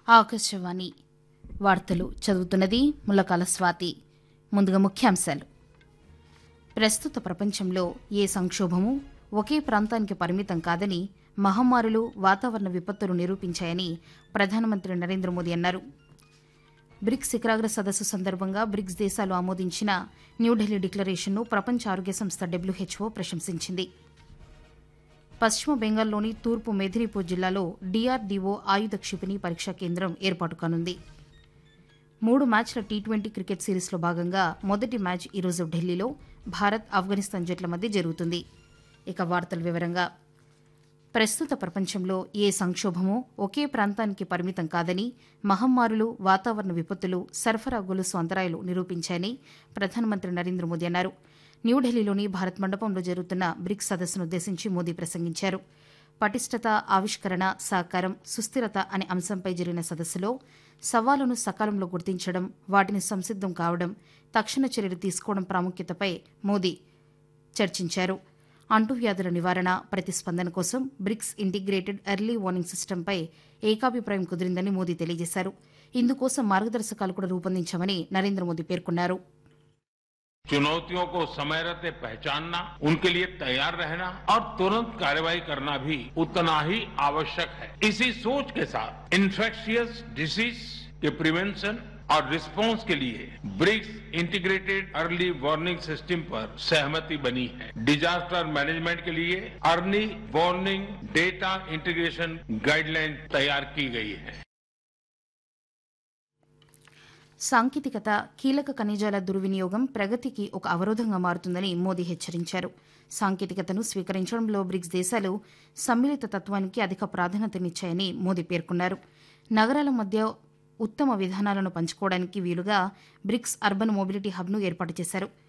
ఆకాశవాణి వార్తలు చదువుతున్నది ముల్లకాల స్వాతి ముందుగా ముఖ్యాంశాలు ప్రస్తుత ప్రపంచంలో ఏ సంక్షోభము ఒకే ప్రాంతానికి పరిమితం కాదని మహమ్మారులు వాతావరణ విపత్తులు నిరూపించాయని ప్రధానమంత్రి నరేంద్ర మోదీ అన్నారు బ్రిక్స్ శిఖరాగ్ర సదస్సు సందర్భంగా బ్రిక్స్ దేశాలు ఆమోదించిన న్యూఢిల్లీ డిక్లరేషన్ను ప్రపంచ ఆరోగ్య సంస్థ డబ్ల్యూహెచ్ఓ ప్రశంసించింది పశ్చిమ బెంగాల్లోని తూర్పు మెదినీపూర్ జిల్లాలో డీఆర్డీఓ ఆయుధ క్షిపణి పరీక్షా కేంద్రం ఏర్పాటు కానుంది మూడు మ్యాచ్ల టీ ట్వంటీ క్రికెట్ సిరీస్లో భాగంగా మొదటి మ్యాచ్ ఈరోజు ఢిల్లీలో భారత్ ఆఫ్ఘనిస్తాన్ జట్ల మధ్య జరుగుతుంది ఇక వార్తల వివరంగా ప్రస్తుత ప్రపంచంలో ఏ సంక్షోభమో ఒకే ప్రాంతానికి పరిమితం కాదని మహమ్మారులు వాతావరణ విపత్తులు సరఫరా గొలుసు అంతరాయాలు నిరూపించాయని ప్రధానమంత్రి నరేంద్ర మోదీ అన్నారు న్యూఢిల్లీలోని భారత్ మండపంలో జరుగుతున్న బ్రిక్స్ సదస్సును ఉద్దేశించి మోదీ ప్రసంగించారు పటిష్టత ఆవిష్కరణ సహకారం సుస్థిరత అనే అంశంపై జరిగిన సదస్సులో సవాలును సకాలంలో గుర్తించడం వాటిని సంసిద్దం కావడం తక్షణ చర్యలు తీసుకోవడం ప్రాముఖ్యతపై మోదీ చర్చించారు అంటువ్యాధుల నివారణ ప్రతిస్పందన కోసం బ్రిక్స్ ఇంటిగ్రేటెడ్ ఎర్లీ వార్నింగ్ సిస్టంపై ఏకాభిప్రాయం కుదిరిందని మోదీ తెలియజేశారు ఇందుకోసం మార్గదర్శకాలు కూడా రూపొందించామని నరేంద్ర మోదీ పేర్కొన్నారు चुनौतियों को समय रहते पहचानना उनके लिए तैयार रहना और तुरंत कार्रवाई करना भी उतना ही आवश्यक है इसी सोच के साथ इन्फेक्शियस डिसीज के प्रिवेंशन और रिस्पांस के लिए BRICS integrated early warning system पर सहमति बनी है डिजास्टर मैनेजमेंट के लिए early warning data integration guideline तैयार की गई है సాంకేతికత కీలక ఖనిజాల దుర్వినియోగం ప్రగతికి ఒక అవరోధంగా మారుతుందని మోదీ హెచ్చరించారు సాంకేతికతను స్వీకరించడంలో బ్రిక్స్ దేశాలు సమ్మిళిత తత్వానికి అధిక ప్రాధాన్యతనిచ్చాయని మోదీ పేర్కొన్నారు నగరాల మధ్య ఉత్తమ విధానాలను పంచుకోవడానికి వీలుగా బ్రిక్స్ అర్బన్ మొబిలిటీ హబ్ను ఏర్పాటు చేశారు